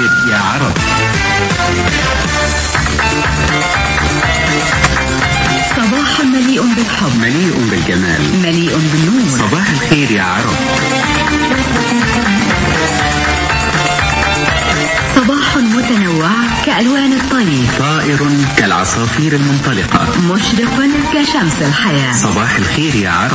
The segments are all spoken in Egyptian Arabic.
الخير يا عرب صباح مليء بالحب مليء بالجمال مليء بالنور صباح الخير يا عرب صباح متنوع كألوان الطيف طائر كالعصافير المنطلقة مشرق كشمس الحياة صباح الخير يا عرب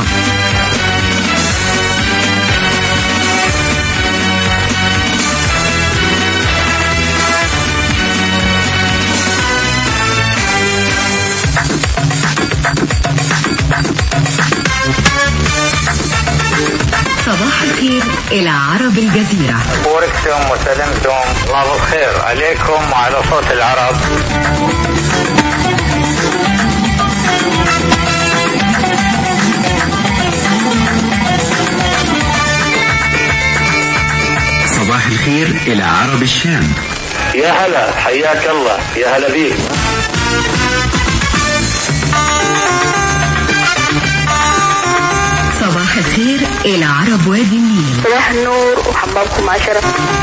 صباح الخير إلى عرب الجزيرة بوركتم وسلمتم الله بالخير عليكم وعلى صوت العرب صباح الخير إلى عرب الشام يا هلا حياك الله يا هلا بيك صباح الخير إلى عرب وادي النيل صباح النور وحبابكم عشرة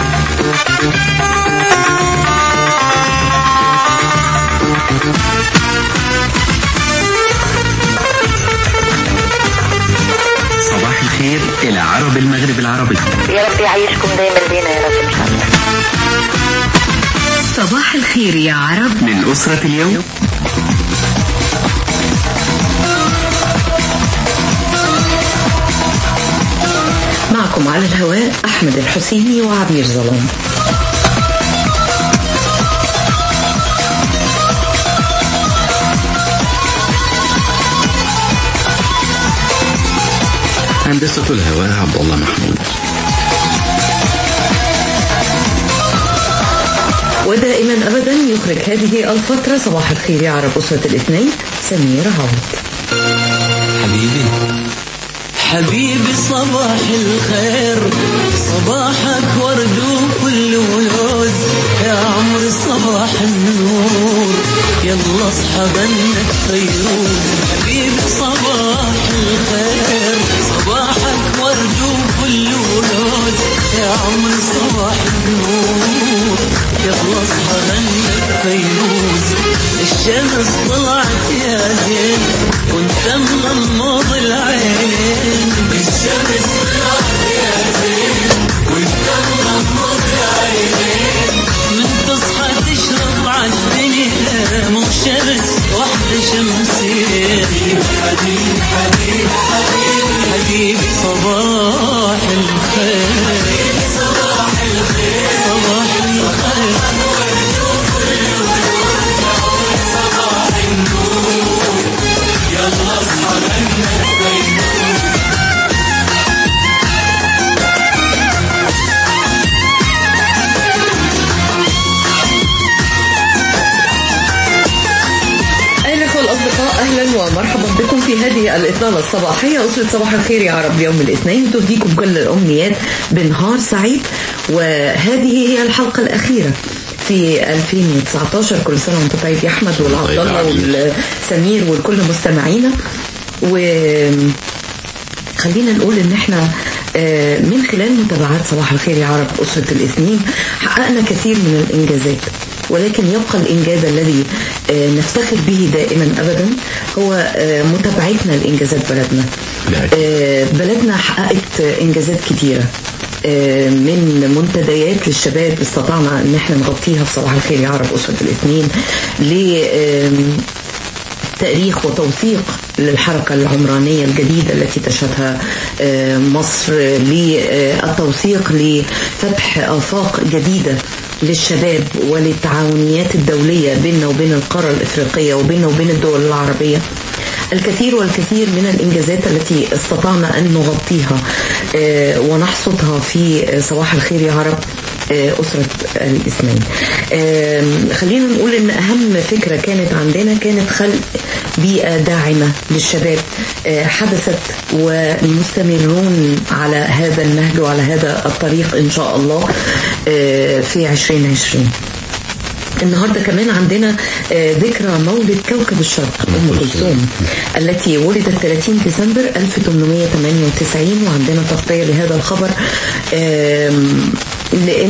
صباح الخير إلى عرب المغرب العربي يا رب يعيشكم دايما بينا يا رب ان شاء الله صباح الخير يا عرب من أسرة اليوم معكم على الهواء أحمد الحسيني وعبير ظلام هندسة الهواء عبد الله محمود ودائما أبدا يخرج هذه الفترة صباح الخير يا عرب أسرة الاثنين سمير عوض حبيبي حبيبي صباح الخير صباحك ورد وكل ولود يا عمري صباح النور يلا اصحى بنك فيروز حبيبي صباح الخير صباحك ورد وكل ولود يا عمري صباح النور يلا اصحى بنك فيروز الشمس طلعت يا زين وانت مغمض العين الشمس طلعت يا زين وانت مغمض العين من تصحى تشرب عالدنيا مو شمس واحدة شمسية حبيب حبيب حبيب حبيب صباح الخير صباح الخير صباح الخير أهلا الأخوة الأصدقاء أهلا ومرحبا بكم في هذه الإطلالة الصباحية أسرة صباح الخير يا رب يوم الاثنين تهديكم كل الأمنيات بنهار سعيد وهذه هي الحلقة الأخيرة في 2019 كل سنة وانت طيب يا أحمد والعبد طيب يا الله عبيد. والسمير والكل مستمعينا و خلينا نقول ان احنا آه، من خلال متابعات صباح الخير يا عرب أسرة الاثنين حققنا كثير من الإنجازات ولكن يبقى الإنجاز الذي آه، نفتخر به دائما أبدا هو آه، متابعتنا لإنجازات بلدنا لا. آه، بلدنا حققت إنجازات كثيرة آه، من منتديات للشباب استطعنا ان احنا نغطيها في صباح الخير يا عرب أسرة الاثنين ل آم، تاريخ وتوثيق للحركة العمرانية الجديدة التي تشهدها آه، مصر للتوثيق لفتح آفاق جديدة للشباب وللتعاونيات الدولية بيننا وبين القارة الإفريقية وبيننا وبين الدول العربية الكثير والكثير من الإنجازات التي استطعنا أن نغطيها آه، ونحصدها في آه، صباح الخير يا عرب آه، أسرة الإسلام آم، خلينا نقول إن أهم فكرة كانت عندنا كانت خلق بيئة داعمة للشباب آه، حدثت ومستمرون على هذا النهج وعلى هذا الطريق إن شاء الله آه، في 2020 النهارده كمان عندنا آه، ذكرى مولد كوكب الشرق ام كلثوم التي ولدت 30 ديسمبر 1898 وعندنا تغطيه لهذا الخبر آم، لان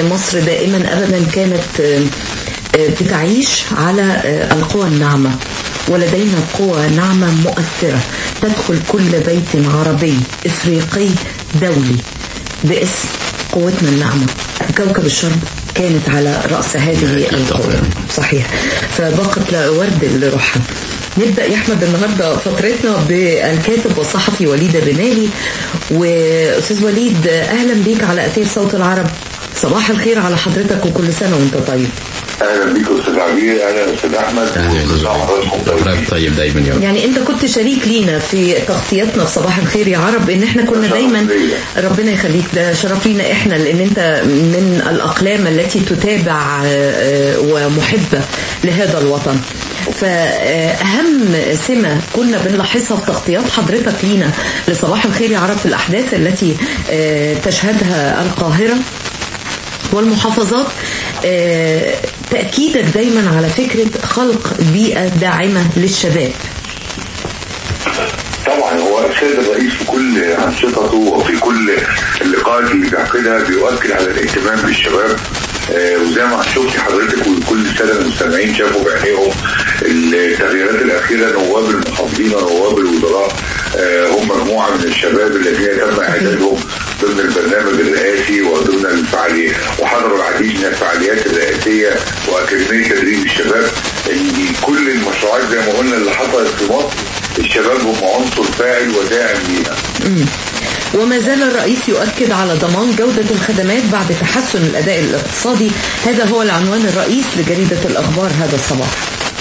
مصر دائما أبدا كانت آه، آه، بتعيش على آه، القوى الناعمة ولدينا قوى ناعمة مؤثرة تدخل كل بيت عربي إفريقي دولي باسم قوتنا الناعمة كوكب الشرق كانت على رأس هذه القوة صحيح فبقت لا ورد لروحها نبدأ يا أحمد النهاردة فترتنا بالكاتب والصحفي وليد الرمالي وأستاذ وليد أهلا بيك على أثير صوت العرب صباح الخير على حضرتك وكل سنة وانت طيب اهلا بيك استاذ عبير اهلا استاذ احمد كل سنه وحضراتكم طيبين طيب دايما يا رب يعني انت كنت شريك لينا في تغطيتنا في صباح الخير يا عرب ان احنا كنا شرف دايما ليا. ربنا يخليك ده شرف لينا احنا لان انت من الاقلام التي تتابع آه، آه، ومحبه لهذا الوطن فأهم سمة كنا بنلاحظها في تغطيات حضرتك لينا لصباح الخير يا عرب في الأحداث التي آه، تشهدها القاهرة والمحافظات آه، تأكيدك دايما على فكرة خلق بيئة داعمة للشباب طبعا هو السيد الرئيس في كل انشطته وفي كل اللقاءات اللي بيعقدها بيؤكد على الاهتمام بالشباب آه، وزي ما شفت حضرتك وكل الساده المستمعين شافوا بعينيهم التغييرات الاخيره نواب المحافظين ونواب الوزراء آه، هم مجموعه من الشباب الذين تم اعدادهم ضمن البرنامج الرئاسي وضمن الفعاليات وحضروا العديد من الفعاليات الرئاسيه واكاديميه تدريب الشباب اللي كل المشروعات زي ما قلنا اللي حصلت في مصر الشباب هم عنصر فاعل وداعم ليها وما زال الرئيس يؤكد على ضمان جودة الخدمات بعد تحسن الأداء الاقتصادي هذا هو العنوان الرئيس لجريدة الأخبار هذا الصباح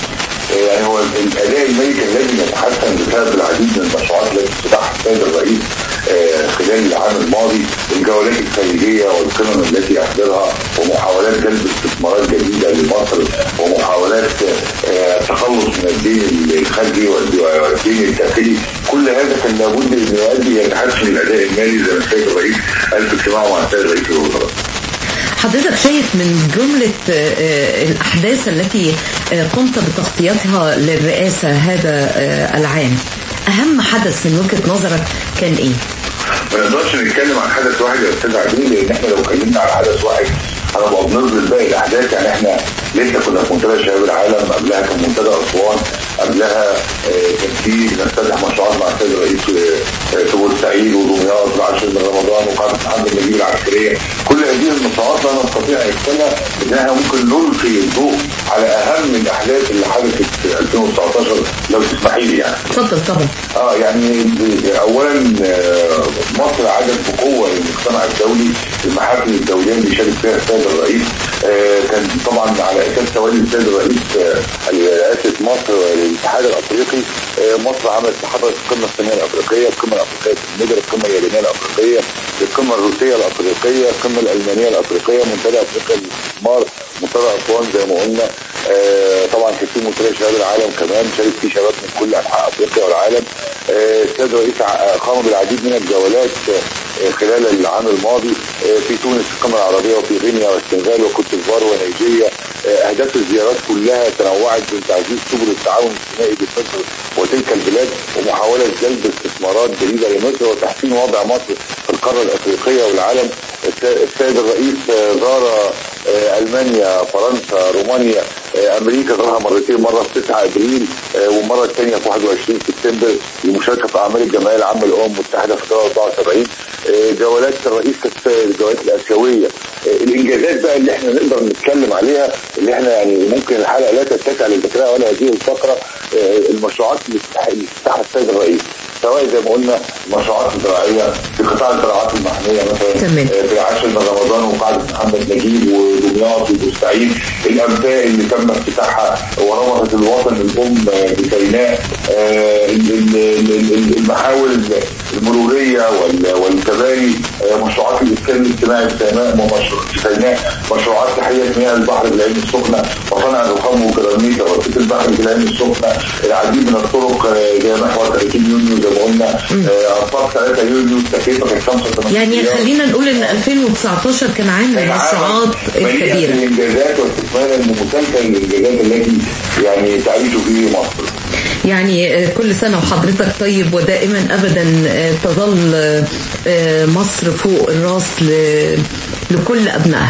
يعني هو الاداء المالي كان لازم يتحسن بسبب العديد من المشروعات التي افتتحها السيد الرئيس آه، خلال العام الماضي الجولات الخارجيه والقمم التي احضرها ومحاولات جلب استثمارات جديده لمصر ومحاولات آه، التخلص من الدين الخارجي والدين الداخلي كل هذا كان لابد ان يؤدي الى تحسن الاداء المالي زي ما السيد الرئيس قال في اجتماعه مع السيد رئيس الوزراء. حضرتك شايف من جملة آه، آه، الأحداث التي آه، قمت بتغطيتها للرئاسة هذا آه، العام أهم حدث من وجهة نظرك كان إيه؟ ما نقدرش نتكلم عن حدث واحد يا استاذ عبيد لان احنا لو اتكلمنا عن حدث واحد هنبقى بنظلم باقي الاحداث يعني احنا لسه كنا في منتدى شباب العالم قبلها كان منتدى اسوان قبلها آه، كان في بنفتتح مشروعات مع السيد الرئيس آه، في بورسعيد ودمياط والعاشر من رمضان وقاعده محمد نجيب العسكريه كل هذه المشروعات لا نستطيع نتكلم انها ممكن نلقي الضوء على اهم الاحداث اللي حدثت في 2019 لو تسمحي لي يعني اتفضل طبعا اه يعني ب- اولا آه، مصر عادت بقوه للمجتمع الدولي المحافل الدوليه اللي شارك فيها السيد الرئيس آه، كان طبعا على اساس تولي السيد الرئيس آه، رئاسه مصر للاتحاد الافريقي آه، مصر عملت حضرت القمه الصينيه الافريقيه القمه الافريقيه في النجر القمه اليابانيه الافريقيه القمه الروسيه الافريقيه القمه الالمانيه الافريقيه منتدى افريقيا للاستثمار منتدى اسوان زي ما قلنا آه، طبعا كان في منتدى شباب العالم كمان شارك فيه شباب من كل انحاء افريقيا والعالم آه، السيد الرئيس ع- قام بالعديد من الجولات آه، خلال العام الماضي آه، في تونس القمه العربيه وفي غينيا والسنغال وكوت ديفوار ونيجيريا آه، اهداف الزيارات كلها تنوعت بين تعزيز سبل التعاون الثنائي بين مصر وتلك البلاد ومحاوله جلب استثمارات جديده لمصر وتحسين وضع مصر في القاره الافريقيه والعالم الس- السيد الرئيس آه، زار آه، المانيا فرنسا رومانيا آه، امريكا زارها مرتين مره في 9 ابريل آه، والمره الثانيه في 21 سبتمبر لمشاركه في اعمال الجمعيه العامه للامم المتحده في دولة 74 آه، جولات الرئيس كانت الجولات الاسيويه آه، الانجازات بقى اللي احنا نقدر نتكلم عليها اللي احنا يعني ممكن الحلقه لا تتسع لذكرها ولا هذه الفقره آه، المشروعات اللي افتتح- اللي افتتحها السيد الرئيس سواء زي ما قلنا مشروعات زراعيه في قطاع الزراعات المحميه مثلا تمام. آه، في العاشر من رمضان وقاعده محمد نجيب ودمياط وبورسعيد الانفاق اللي تم افتتاحها وربطت الوطن الام آه، بسيناء آه، ال- ال- ال- ال- المحاور المروريه وال- والكباري آه، مشروعات الاسكان الاجتماعي في سيناء ومشروع في سيناء مشروعات تحيه مياه البحر بالعين السخنه وصنع الرخام وكراميكا وسيط البحر بالعين السخنه العديد من الطرق آه، زي محور 30 يونيو زي ما قلنا آه، ارصاد 3 يونيو التكلفه كانت 85 يعني مليار. خلينا نقول ان 2019 كان عام من المشروعات مليئة الكبيرة بالانجازات واستكمالا لمسلسل الانجازات التي يعني تعيش فيه مصر. يعني آه، كل سنة وحضرتك طيب ودائما أبدا آه، تظل آه، آه، مصر فوق الراس ل- لكل أبنائها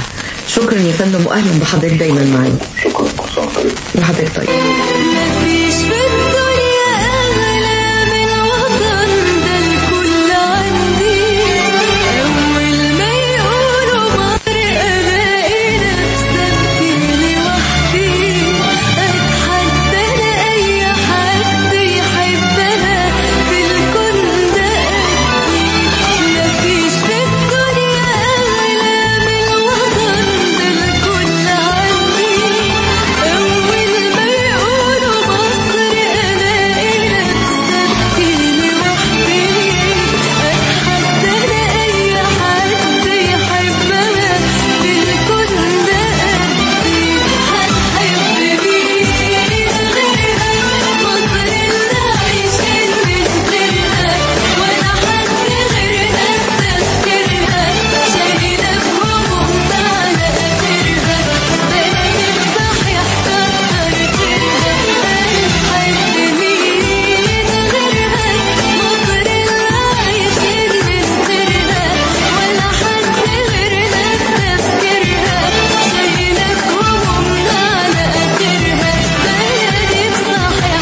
شكرا يا فندم واهلا بحضرتك دايما معانا شكرا كل سنه وأنت طيب. وحضرتك طيب مفيش في الدنيا أغلى من وطن ده الكل عندي أول ما يقولوا مصر ألاقي نفسي أبكي لوحدي أتحدى أي حد يحبها في الكون ده أكيد مفيش في الدنيا أغلى من وطن ده الكل عندي أول ما يقولوا مصر ألاقي نفسي أبكي لوحدي أتحدى أي حد يحبها في الكون ده أكيد هتحب مين غيرها مصر اللي عايشين من غيرها ولا حد غيرنا تفكيرها شايلة بهمومنا على آخرها بلاقي صحيح كتر خيرها هتحب مين غيرها مصر اللي عايشين من غيرها ولا حد غيرنا تفكيرها شايلة بهمومنا على آخرها بلاقي صحيح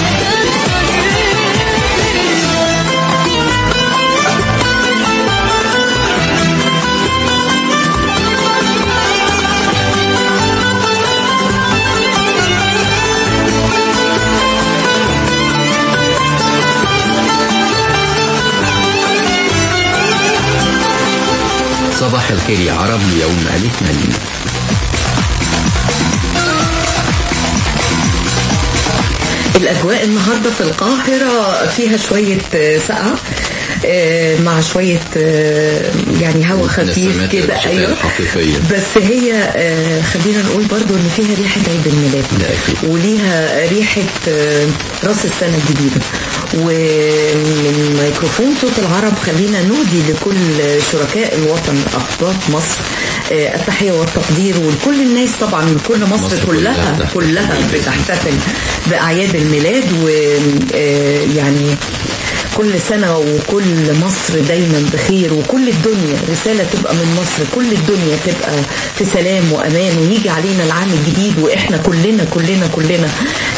صباح الخير يا عرب يوم الاثنين الأجواء النهاردة في القاهرة فيها شوية آه، سقعة آه، مع شوية آه، يعني هوا خفيف نسمات كده الشتاء الحقيقية. بس هي آه، خلينا نقول برضو ان فيها ريحة عيد الميلاد ده أكيد. وليها ريحة آه، راس السنة الجديدة ومن ميكروفون صوت العرب خلينا نهدي لكل شركاء الوطن أقطاب مصر آه، التحية والتقدير ولكل الناس طبعا كل مصر, مصر كلها كلها كلها بتحتفل بأعياد الميلاد ويعني كل سنة وكل مصر دايما بخير وكل الدنيا رسالة تبقى من مصر كل الدنيا تبقى في سلام وأمان ويجي علينا العام الجديد وإحنا كلنا كلنا كلنا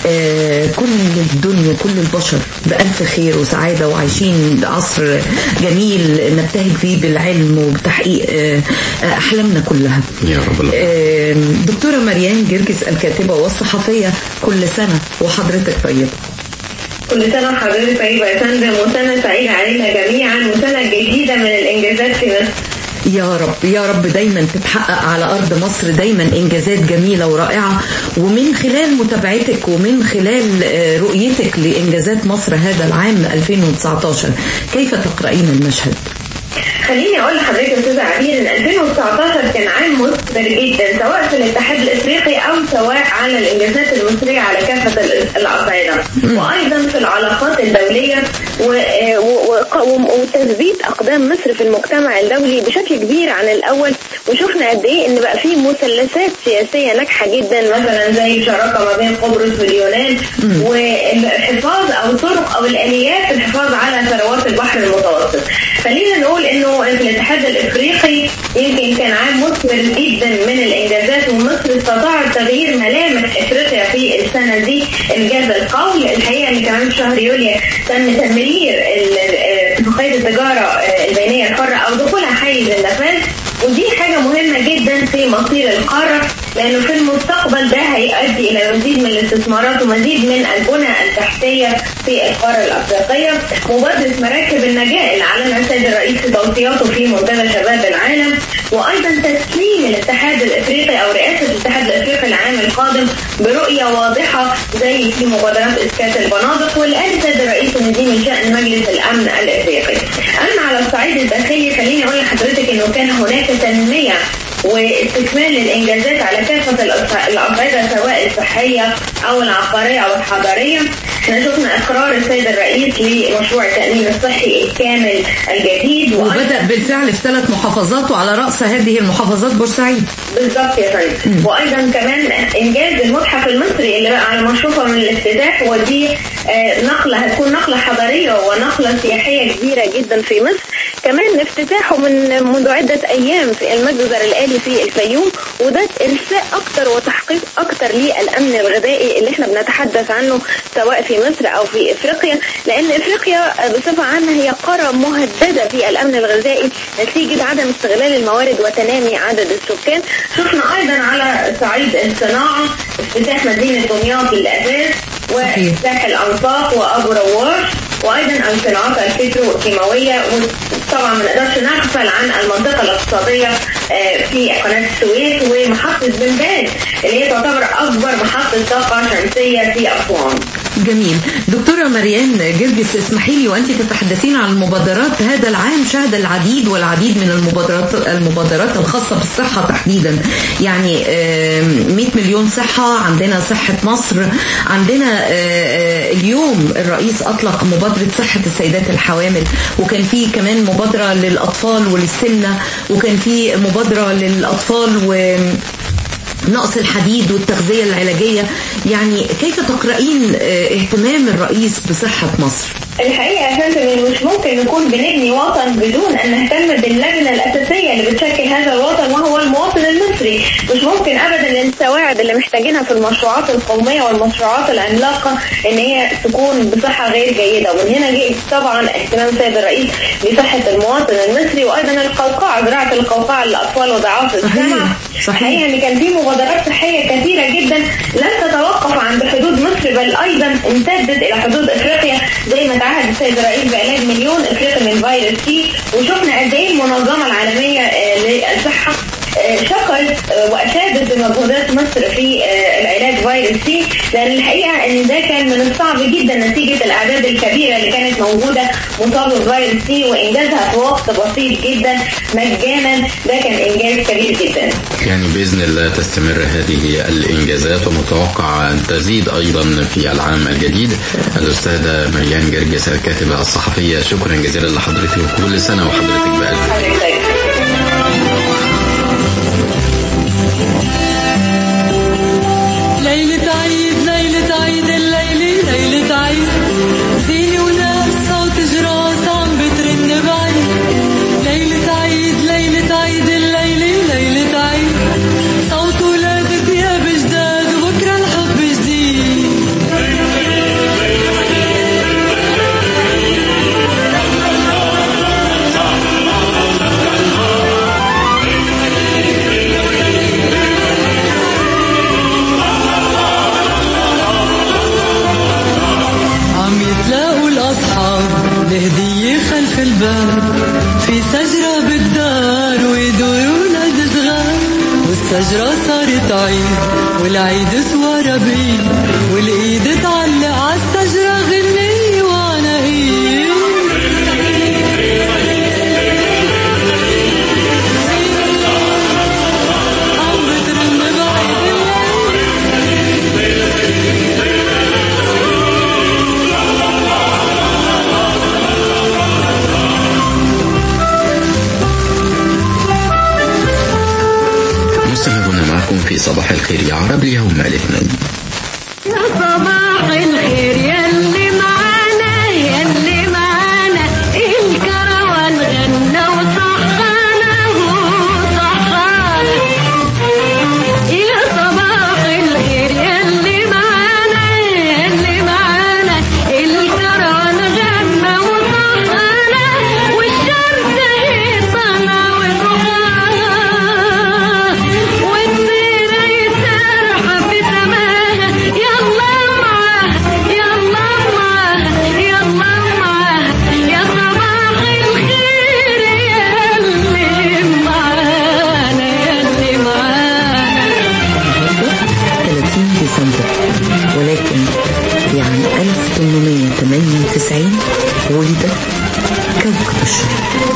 آه كل الدنيا كل البشر بألف خير وسعادة وعايشين عصر جميل نبتهج فيه بالعلم وبتحقيق آه آه، أحلامنا كلها يا رب العالمين. آه، دكتورة مريان جرجس الكاتبة والصحفية كل سنة وحضرتك طيبة كل سنة وحضرتك طيبة يا فندم وسنة سعيدة علينا جميعا وسنة جديدة من الإنجازات في مصر يا رب يا رب دايما تتحقق على أرض مصر دايما إنجازات جميلة ورائعة ومن خلال متابعتك ومن خلال آه، رؤيتك لإنجازات مصر هذا العام 2019 كيف تقرأين المشهد؟ خليني اقول لحضرتك يا استاذ عبير ان 2019 كان عام مثمر جدا سواء في الاتحاد الافريقي او سواء على الانجازات المصريه على كافه ال- الاصعده وايضا في العلاقات الدوليه و- و- و- وتثبيت اقدام مصر في المجتمع الدولي بشكل كبير عن الاول وشفنا قد ايه ان بقى في مثلثات سياسيه ناجحه جدا مثلا زي شراكه ما بين قبرص واليونان والحفاظ او الطرق او الاليات في الحفاظ على ثروات البحر المتوسط خلينا نقول انه في الاتحاد الافريقي يمكن كان عام مثمر جدا من الانجازات ومصر استطاعت تغيير ملامح افريقيا في السنه دي انجاز القول الحقيقه ان كمان في شهر يوليو تم تمرير ال- ال- اتفاقيه التجاره آه، البينيه الحره او دخولها حيز النفاذ ودي حاجة مهمة جدا في مصير القارة لأنه في المستقبل ده هيؤدي إلى مزيد من الاستثمارات ومزيد من البنى التحتية في القارة الأفريقية مبادرة مراكب النجاة اللي أعلنها السيد الرئيس في توصياته في منتدى شباب العالم وأيضا تسليم الاتحاد الأفريقي أو رئاسة الاتحاد الأفريقي العام القادم برؤية واضحة زي في مبادرات إسكات البنادق واللي قال السيد الرئيس إن دي من شأن مجلس الأمن الأفريقي. أما على الصعيد الداخلي خليني أقول لحضرتك إنه كان هناك تنمية واستكمال للإنجازات على كافة الأص- الأصعدة سواء الصحية أو العقارية أو الحضارية احنا شفنا إقرار السيد الرئيس لمشروع التأمين الصحي الكامل الجديد وأيضا وبدأ بالفعل في ثلاث محافظات وعلى رأس هذه المحافظات بورسعيد بالظبط يا فندم وايضا كمان انجاز المتحف المصري اللي بقى على مشروفه من الافتتاح ودي آه، نقلة هتكون نقلة حضارية ونقلة سياحية كبيرة جدا في مصر كمان افتتاحه من منذ عدة أيام في المجزر الآلي في الفيوم وده إرساء أكتر وتحقيق أكتر للأمن الغذائي اللي احنا بنتحدث عنه سواء في مصر أو في إفريقيا لأن إفريقيا بصفة عامة هي قارة مهددة في الأمن الغذائي نتيجة عدم استغلال الموارد وتنامي عدد السكان شفنا أيضا على صعيد الصناعة افتتاح مدينة دمياط للأساس وافتتاح الأنفاق وأبو رواش وايضا الصناعات البتروكيماويه طبعا ما نقدرش نغفل عن المنطقه الاقتصاديه آه، في قناه السويس ومحطه بنباز اللي هي تعتبر اكبر محطه طاقه شمسيه في اسوان. جميل دكتورة مريان جرجس اسمحي لي وأنت تتحدثين عن المبادرات هذا العام شهد العديد والعديد من المبادرات المبادرات الخاصة بالصحة تحديدا يعني آم، 100 مليون صحة عندنا صحة مصر عندنا آه، آه، اليوم الرئيس أطلق مبادرة صحة السيدات الحوامل وكان في كمان مبادرة للأطفال وللسمنة وكان في مبادرة للأطفال و نقص الحديد والتغذية العلاجية يعني كيف تقرأين آه، اهتمام الرئيس بصحة مصر؟ الحقيقه يا فندم إن مش ممكن نكون بنبني وطن بدون ان نهتم باللجنه الاساسيه اللي بتشكل هذا الوطن وهو المواطن المصري، مش ممكن ابدا ان السواعد اللي محتاجينها في المشروعات القوميه والمشروعات العملاقه ان هي تكون بصحه غير جيده، ومن هنا جاء طبعا اهتمام سيد الرئيس بصحه المواطن المصري وايضا القوقعه زراعه القوقعه للاطفال وضعاف السمع. صحيح. الحقيقه ان كان في مبادرات صحيه كثيره جدا لم تتوقف عند حدود مصر بل ايضا امتدت الى حدود افريقيا زي ما تعهد السيد الرئيس بعلاج مليون افريقي من فيروس سي وشفنا قد ايه المنظمه العالميه آه، للصحه آه، شكرت آه، واشادت بمجهودات مصر في آه، العلاج فيروس سي لان الحقيقه ان ده كان من الصعب جدا نتيجه الاعداد الكبيره اللي كانت موجوده مصابه بفيروس سي وانجازها في وقت بسيط جدا مجانا ده كان انجاز كبير جدا. يعني بإذن الله تستمر هذه الإنجازات ومتوقع أن تزيد أيضا في العام الجديد الأستاذة مريان جرجس الكاتبة الصحفية شكرا جزيلا لحضرتك وكل سنة وحضرتك بألف خير. ليلة عيد ليلة عيد الليلة ليلة عيد زينة وناس صوت جراس عم بترن بعيد ليلة عيد ليلة عيد الليلة ليلة عيد صوت ولاد ثياب جداد وبكرة الحب جديد عم يتلاقوا الأصحاب بهدية خلف الباب في شجرة بالدار ويدوروا ولاد صغار والشجرة صارت عيد والعيد سوارة بإيد والإيد تعلق عالشجرة غنية وعناقيد عم بترن بعيد الليل مستمرون معكم في صباح الخير يا عرب ليوم الاثنين صباح الخير يلي معانا يلي معانا الكروان غنى وصحانا وصحانا يا صباح الخير يلي معانا يلي معانا الكروان غنى وصحانا والشمس هيصنا وضحاها والطير يسرح في سماها يلا معاها يلا معاها يلا معاها يا صباح الخير يلي معانا يلي معانا 30 ديسمبر ولكن في عام 1898 ولد كوكب الشرق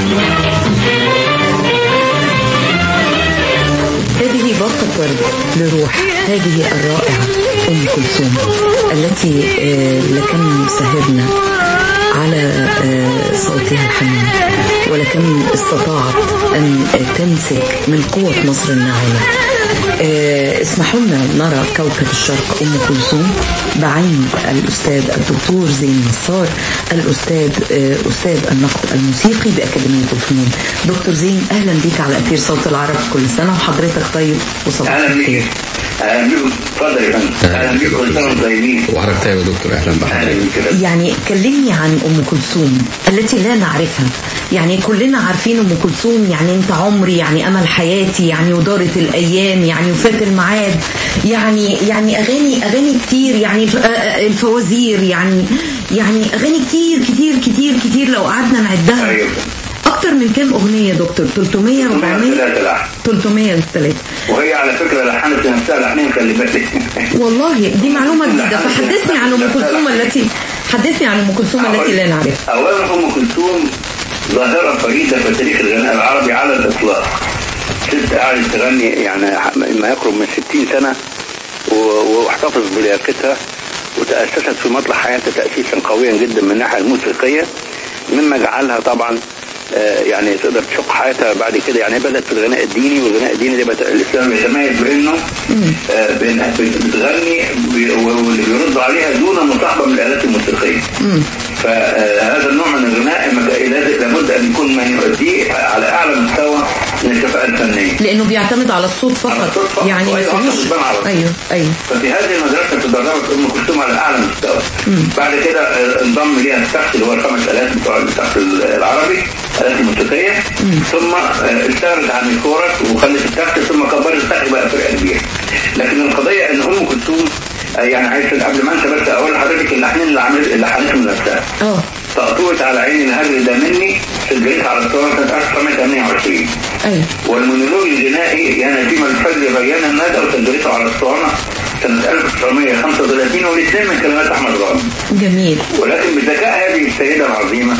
هذه باقة ورد لروح هذه الرائعة أم كلثوم التي آه، لكم سهرنا على آه، صوتها الحنين ولكم استطاعت أن تمسك من قوة مصر الناعمة آه، اسمحوا لنا نرى كوكب الشرق أم كلثوم بعين الأستاذ الدكتور زين نصار الأستاذ آه، أستاذ النقد الموسيقي بأكاديمية الفنون دكتور زين أهلا بك على أثير صوت العرب كل سنة وحضرتك طيب وصباح اهلا الخير بيك اهلا بيكم اتفضل يا فندم اهلا بيكم كل سنه وانتم طيبين وعرب طيب يا دكتور اهلا اهلا بحضرتك بيك كده يعني كلمني عن أم كلثوم التي لا نعرفها يعني كلنا عارفين أم كلثوم يعني أنت عمري يعني أمل حياتي يعني ودارت الأيام يعني وفات الميعاد يعني يعني أغاني أغاني كتير يعني الف- آه، آه، الفوازير يعني يعني أغاني كتير كتير كتير كتير لو قعدنا نعدها ايوه أكتر من كام أغنية يا دكتور 300 400 ثلاثة لحن 303 وهي على فكره لحنت لنفسها لحنين خلي بالك والله دي معلومة جديدة فحدثني عن أم كلثوم التي حدثني عن أم كلثوم التي لا نعرفها اولا ام كلثوم ظاهره فريده في تاريخ الغناء العربي على الاطلاق ست قعدت تغني يعني ما يقرب من 60 سنه و- واحتفظ بلياقتها وتاسست في مطلع حياتها تاسيسا قويا جدا من الناحيه الموسيقيه مما جعلها طبعا آه، يعني تقدر تشق حياتها بعد كده يعني بدات في الغناء الديني والغناء الديني ده بت- الاسلام بيتميز بانه آه، بإنها بت- بتغني ب- واللي بيرد عليها دون مصاحبه من الالات الموسيقيه فهذا النوع من الغناء مك- لازم- لابد ان يكون من يؤديه على اعلى مستوى من الكفاءه الفنيه لأنه بيعتمد على الصوت على فقط الصوت فقط. يعني ما أيوة، فيهوش بتبان على الصوت. أيوه أيوه ففي هذه المدرسة تدربت أم كلثوم على أعلى مستوى بعد كده آه، انضم ليها السقف اللي هو الخمس آلات بتوع السقف العربي آلات الموسيقية ثم آه، اشتغلت عن الكورس وخلت السقف ثم كبرت السقف بقى فرقة كبيرة لكن القضية إن أم كلثوم آه، يعني عايز قبل ما انسى بس اقول لحضرتك اللحنين اللي عملت اللي حنتهم نفسها اه تقطوعة على عيني الهجر ده مني سجلتها على الصور سنة 1928 أيوه والمونولوج الغنائي يا نسيم الفجر بيان الندى وسجلته على الصوانة سنة 1935 والاثنين من كلمات أحمد رامي جميل ولكن بذكاء هذه السيدة العظيمة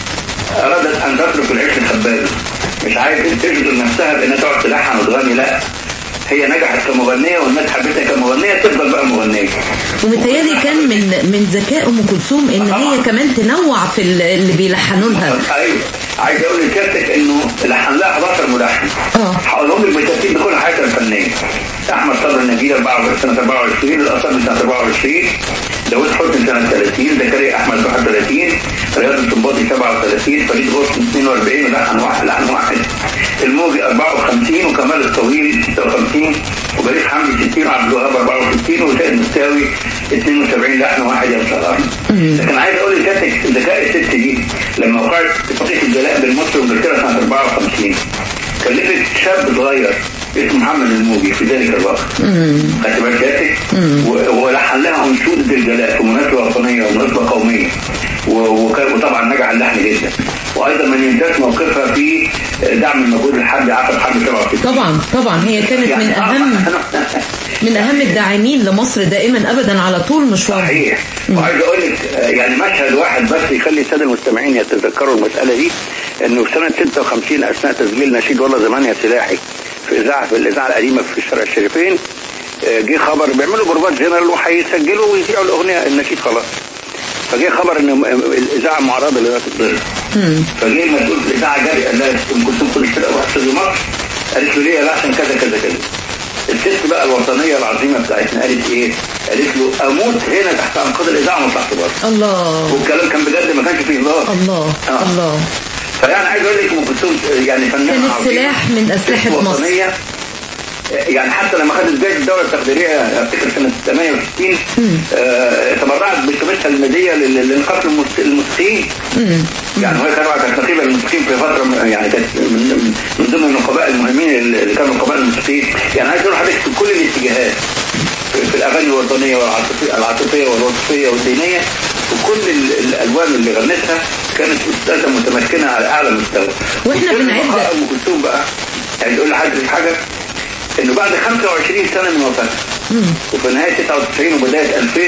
أرادت أن تترك العيش الخباز مش عايز تشغل نفسها بأنها تقعد تلحن وتغني لا هي نجحت كمغنية والناس حبتها كمغنية تفضل بقى مغنية ومتهيألي كان من من ذكاء أم كلثوم إن هي كمان تنوع في ال- اللي بيلحنوا لها ايوه عايز اقول لسيادتك انه لحن لها 11 ملحن اه. هقولهم لك بالترتيب بكل حياتها الفنيه احمد صبري النجيل 24 سنه 24 الاصابي سنه 24 داوود حسني سنه 30 زكريا احمد 31 رياض السنباطي 37 فريد غصن 42 ولحن واحد لحن واحد الموجي 54 وكمال الطويل 56 وبليغ حمدي 60 وعبد الوهاب 64 وسيد مستاوي 72 لحن واحد يا مصطفى لكن عايز اقول لسيادتك ذكاء الست دي لما وقعت اتفاقيه الجلاء بين مصر وانجلترا سنه 54 كلفت شاب صغير اسمه محمد الموجي في ذلك الوقت خدت بالك سيادتك و- ولحن لها انشوده الجلاء في مناسبه وطنيه ومناسبه قوميه و- وكان- وطبعا نجح اللحن جدا وايضا ما ننساش موقفها في دعم المجهود الحربي عقب حرب 67 طبعا طبعا هي كانت من يعني أهم من أهم الداعمين لمصر دائما أبدا على طول مشوارها صحيح وعايز اقول لك آه، يعني مشهد واحد بس يخلي الساده المستمعين يتذكروا المساله دي انه في سنه 56 اثناء تسجيل نشيد والله زمان يا سلاحي في اذاعه في الاذاعه القديمه في الشارع الشريفين آه، جه خبر بيعملوا بروفات جنرال وهيسجلوا ويذيعوا الاغنيه النشيد خلاص فجه خبر ان الاذاعه معرضه لذات الضرر فجه المسؤول في الاذاعه جري قال لها ام كلثوم كل كده واحد في مصر قالت له ليه لا عشان كذا كذا كذا الست بقى الوطنيه العظيمه بتاعتنا قالت ايه؟ قالت له اموت هنا تحت انقاض الاذاعه ومصلحه بره الله والكلام كان بجد ما كانش فيه هزار الله آه. الله فيعني عايز اقول لك ام كلثوم يعني فنانه كانت عظيمة. سلاح من أسلحة ست مصر. وطنية. يعني حتى لما خدت جائزه الدوله التقديريه افتكر سنه 68 آه، تبرعت بقيمتها الماديه لل- لنقابه الموس- الموسيقيين يعني هي كانت كانت نقيبه للموسيقيين في فتره م- يعني كانت من, من ضمن النقباء المهمين اللي كانوا نقباء الموسيقيين يعني عايز اقول لحضرتك في كل الاتجاهات في, في الاغاني الوطنيه والعاطفيه العاطفيه والوصفيه والدينيه وكل ال- الالوان اللي غنتها كانت استاذه متمكنه على اعلى مستوى وإحنا وكل بنعد- بقاء ام كلثوم بقى يعني اقول لحضرتك حاجه انه بعد 25 سنه من وفاتها وفي نهايه 99 وبدايه 2000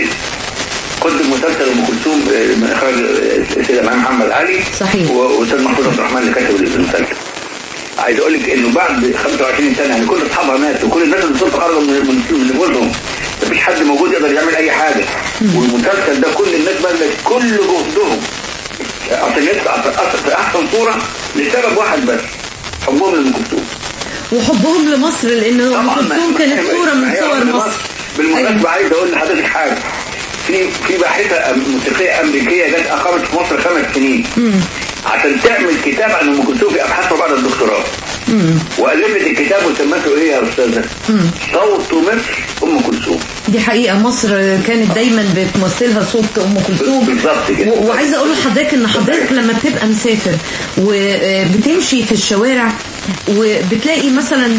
قدم مسلسل ام كلثوم آه، من اخراج آه، السيد امام محمد علي صحيح. و- واستاذ محمود عبد الرحمن اللي كتب المسلسل عايز اقول لك انه بعد 25 سنه يعني كل اصحابها ماتوا وكل الناس اللي صوت خرجوا من من من نفوسهم مفيش حد موجود يقدر يعمل اي حاجه والمسلسل ده كل الناس بذلت كل جهدهم عشان يطلع في أحسن- في احسن صوره لسبب واحد بس حبهم لام كلثوم وحبهم لمصر لان ام طبعا كلثوم ما- كانت ما- صوره من ما هي صور أرض مصر بالمناسبة عايز اقول لحضرتك حاجة في في باحثة أم- موسيقية أمريكية جت أقامت في مصر خمس سنين عشان تعمل كتاب عن أم كلثوم في أبحاثها بعد الدكتوراه وألفت الكتاب وسمته إيه يا أستاذة؟ صوت مصر أم كلثوم دي حقيقة مصر كانت دايما بتمثلها صوت أم كلثوم بالظبط كده. و- وعايزة أقول لحضرتك إن حضرتك لما بتبقى مسافر وبتمشي في الشوارع وبتلاقي مثلا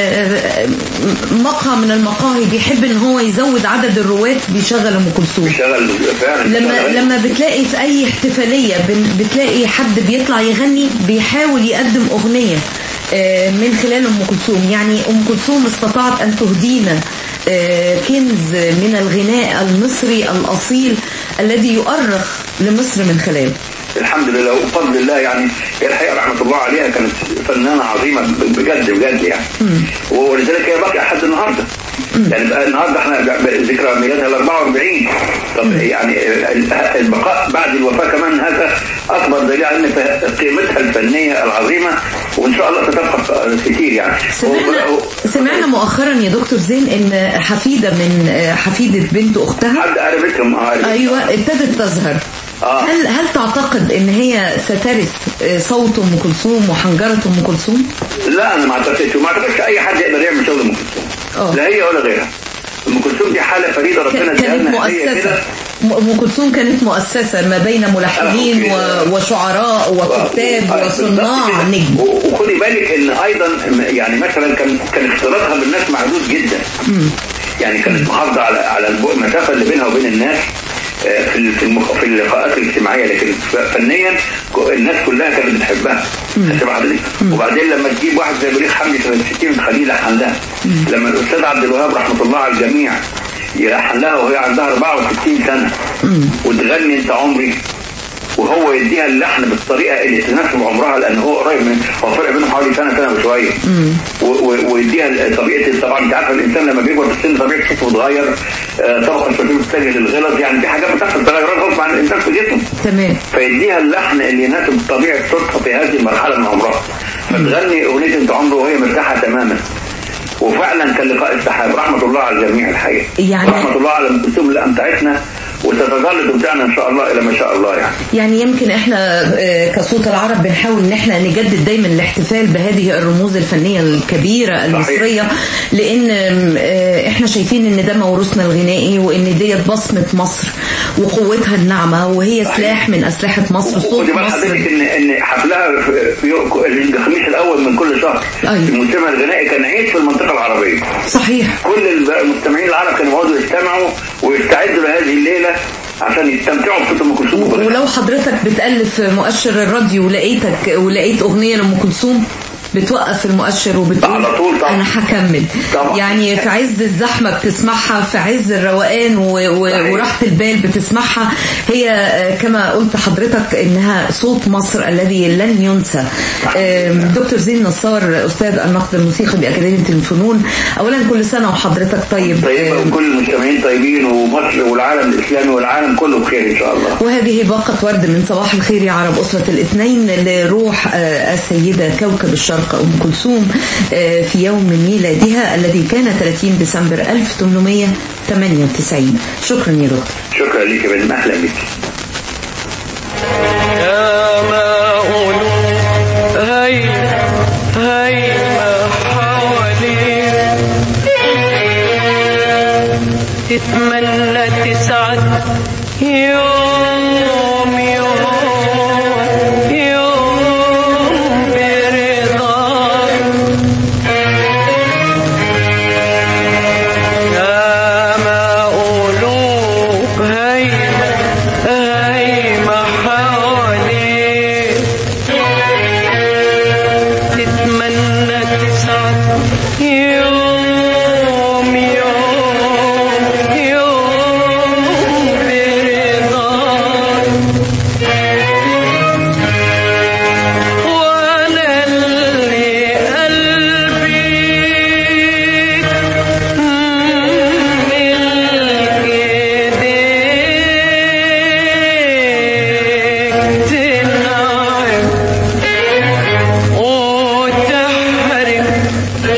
آه، مقهى من المقاهي بيحب إن هو يزود عدد الرواة بيشغل أم كلثوم شغل فعلا لما شغل. لما بتلاقي في اي احتفاليه بن- بتلاقي حد بيطلع يغني بيحاول يقدم اغنيه آه، من خلال ام كلثوم يعني ام كلثوم استطاعت ان تهدينا آه، كنز من الغناء المصري الاصيل الذي يؤرخ لمصر من خلاله الحمد لله وبفضل الله يعني هي الحقيقه رحمه الله عليها كانت فنانه عظيمه بجد بجد يعني ولذلك هي باقيه لحد النهارده يعني بقى النهارده احنا ب- ب- ذكرى ميلادها ال 44 طب يعني ال- البقاء بعد الوفاه كمان هذا اكبر دليل على ان ف- قيمتها الفنيه العظيمه وان شاء الله ستبقى كتير يعني سمعنا سمعنا مؤخرا يا دكتور زين ان حفيده من آه، حفيده بنت اختها حد قربتهم اه قربتهم. ايوه ابتدت تظهر آه. هل هل تعتقد ان هي سترث آه، صوت ام كلثوم وحنجره ام كلثوم؟ لا انا ما اعتقدش وما اعتقدش اي حد يقدر يعمل شغل ام كلثوم آه. لا هي ولا غيرها ام كلثوم دي حاله فريده ربنا كانت اداها لنا هدية مؤسسة كده م- أم كلثوم كانت مؤسسة ما بين ملحنين آه، أوكي. و- وشعراء وكتاب آه، وصناع بالظبط كده. نجم و- وخدي بالك ان ايضا م- يعني مثلا كان كان اختلاطها بالناس محدود جدا يعني كانت محافظه على على الب- المسافه اللي بينها وبين الناس آه، في ال- في المخ... في اللقاءات الاجتماعيه لكن ف- فنيا ك- الناس كلها كانت بتحبها خدت بالك؟ وبعدين لما تجيب واحد زي بليغ حمدي سنه 60 خليل لحن لها لما الاستاذ عبد الوهاب رحمه الله على الجميع يلحن لها وهي عندها 64 سنه وتغني انت عمري وهو يديها اللحن بالطريقه اللي تناسب عمرها لان هو قريب من هو فرق بينهم حوالي سنه سنه وشويه و- و- ويديها ال- طبيعه طبعا انت عارفه الانسان لما بيكبر في السن طبيعه صوته بتتغير آه، طبقه الشباب بتتجه للغلط يعني دي حاجات بتحصل تغيرات غصب عن الانسان في جسمه تمام فيديها اللحن اللي يناسب طبيعه صوتها في هذه المرحله من عمرها فتغني اغنيه انت عمره وهي مرتاحه تماما وفعلا كان لقاء السحاب رحمه الله على الجميع الحقيقه يعني- رحمه الله على ام كلثوم اللي امتعتنا وستظل تمتعنا ان شاء الله الى ما شاء الله يعني يعني يمكن احنا آه، كصوت العرب بنحاول ان احنا نجدد دايما الاحتفال بهذه الرموز الفنية الكبيرة المصرية لان آم، آه، احنا شايفين ان ده موروثنا الغنائي وان ديت بصمة مصر وقوتها الناعمة وهي سلاح من اسلحة مصر صوت خدي بال مصر حضرتك ان ان حفلها في- في يوم- الخميس الاول من كل شهر أيوة. المجتمع الغنائي كان عيد في المنطقه العربيه صحيح كل المستمعين العرب كانوا يقعدوا يستمعوا ويستعدوا لهذه الليله عشان يستمتعوا بصوت ام كلثوم وغنائها. ولو حضرتك بتألف مؤشر الراديو ولقيتك ولقيت أغنية لأم كلثوم بتوقف المؤشر وبتقول على طول طبعا. أنا هكمل طبعا. يعني في عز الزحمة بتسمعها في عز الروقان و... و... صحيح. وراحة البال بتسمعها هي آه، كما قلت حضرتك إنها صوت مصر الذي لن ينسى آم، دكتور زين نصار أستاذ النقد الموسيقي بأكاديمية الفنون أولا كل سنة وحضرتك طيب طيبه آم، وكل المستمعين طيبين ومصر والعالم الاسلامي والعالم كله بخير ان شاء الله وهذه باقة ورد من صباح الخير يا عرب أسرة الاثنين لروح آه، السيدة كوكب الشرق أم كلثوم آه، في يوم ميلادها الذي كان 30 ديسمبر 1898 شكرا يا دكتور شكرا لك يا بنت اهلا بك يا معقول هاي هاي ما حواليك تتمنى تسعد يوم يوم يوم برضاك يا معقولوب هاي هاي ما حواليك تتمنى تسعد يوم يوم يوم برضاك وانا اللي قلبي ملك ايديك تنعم وتحرم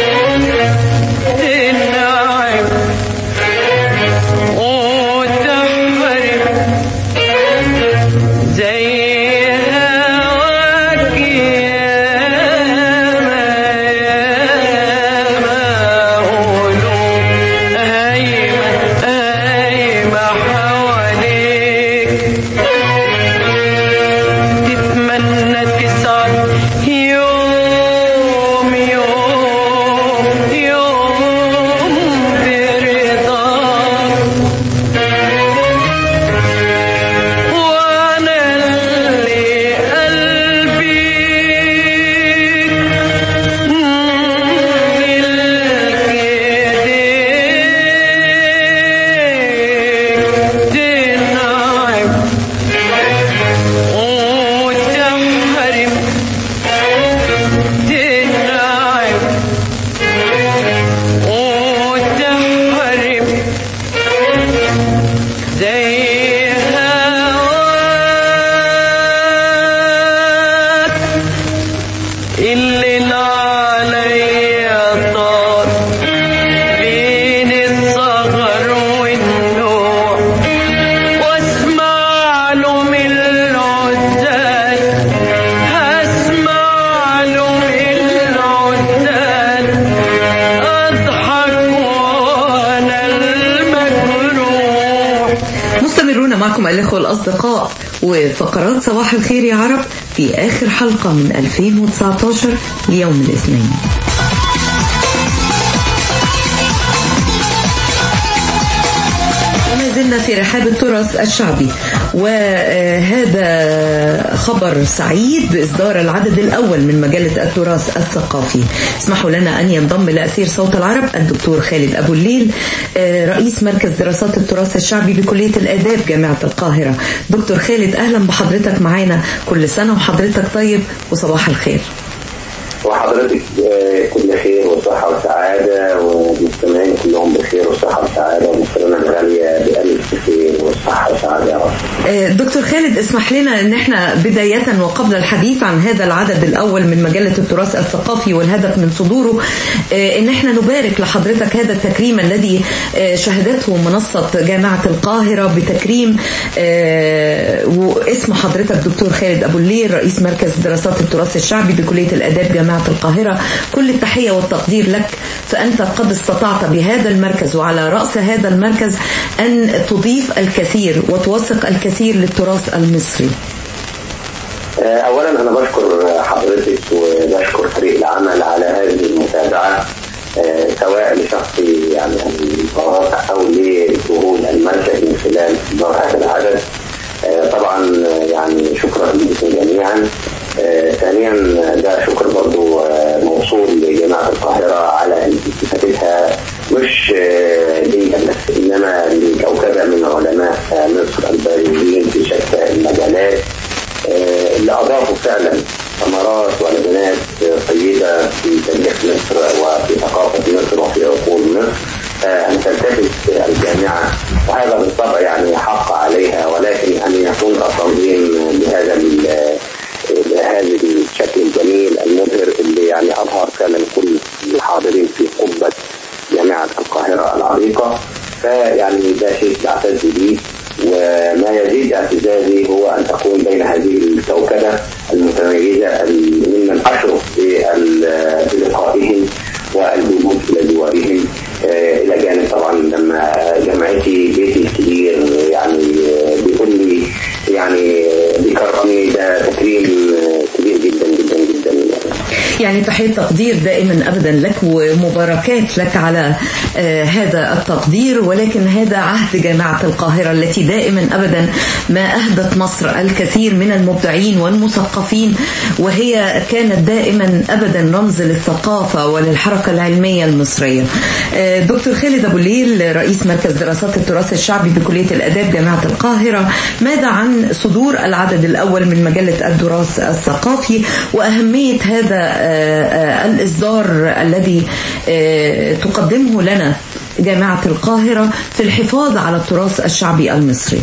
معكم الإخوة الأصدقاء وفقرات صباح الخير يا عرب في آخر حلقة من 2019 ليوم الاثنين وما زلنا في رحاب التراث الشعبي وهذا خبر سعيد بإصدار العدد الأول من مجلة التراث الثقافي اسمحوا لنا أن ينضم لأثير صوت العرب الدكتور خالد أبو الليل رئيس مركز دراسات التراث الشعبي بكلية الآداب جامعة القاهرة دكتور خالد أهلا بحضرتك معانا كل سنة وحضرتك طيب وصباح الخير وحضرتك آه، كل خير وصحة وسعادة والمستمعين كلهم بخير وصحة وسعادة ومستمعينا الغالية بألف خير وصحة وسعادة يا رب. آه، دكتور خالد اسمح لنا ان احنا بداية وقبل الحديث عن هذا العدد الاول من مجلة التراث الثقافي والهدف من صدوره آه، ان احنا نبارك لحضرتك هذا التكريم الذي آه، شهدته منصة جامعة القاهرة بتكريم آه، واسم حضرتك دكتور خالد ابو الليل رئيس مركز دراسات التراث الشعبي بكلية الاداب جامعة القاهرة كل التحية والتقدير لك فانت قد استطعت بهذا المركز وعلى رأس هذا المركز ان تضيف الكثير وتوثق الكثير للتراث المصري آه، أولا أنا بشكر حضرتك وبشكر فريق العمل على هذه المتابعة آه، سواء لشخصي يعني المقارنة أو لظهور المركز من خلال إصدار هذا العدد آه، طبعا آه، يعني شكرا لكم جميعا آه، ثانيا ده شكر برضو آه، موصول لجامعة القاهرة على استفادتها مش آه، ليا بس إنما لكوكبة من علماء آه، مصر البارزين في شتى المجالات آه، اللي أضافوا فعلا ثمرات ولبنات آه، طيبة في تاريخ مصر وفي ثقافة مصر وفي عقول مصر آه، أن تلتفت الجامعة وهذا بالطبع يعني حق عليها ولكن أن يكون التنظيم بهذا ال- بهذا الشكل الجميل المبهر اللي يعني أظهر فعلا كل الحاضرين في قبة جامعة القاهرة العريقة فيعني ده شيء بعتز به وما يزيد اعتزازي هو أن تكون بين هذه الكوكبة المتميزة ال- ممن أشرف بال- بلقائهم والجهود إلى جوارهم آه، إلى جانب طبعا لما جامعتي بيتي الكبير يعني آه، بيقول لي يعني آه، بيكرمني ده تكريم آه، كبير جدا جدا جدا يعني. يعني تحية تقدير دائما أبدا لك ومباركات لك على آه، هذا التقدير ولكن هذا عهد جامعة القاهرة التي دائما أبدا ما أهدت مصر الكثير من المبدعين والمثقفين وهي كانت دائما أبدا رمز للثقافة وللحركة العلمية المصرية آه، دكتور خالد أبو الليل رئيس مركز دراسات التراث الشعبي بكلية الآداب جامعة القاهرة ماذا عن صدور العدد الأول من مجلة التراث الثقافي وأهمية هذا آه، آه، الإصدار الذي آه، تقدمه لنا جامعة القاهرة في الحفاظ على التراث الشعبي المصري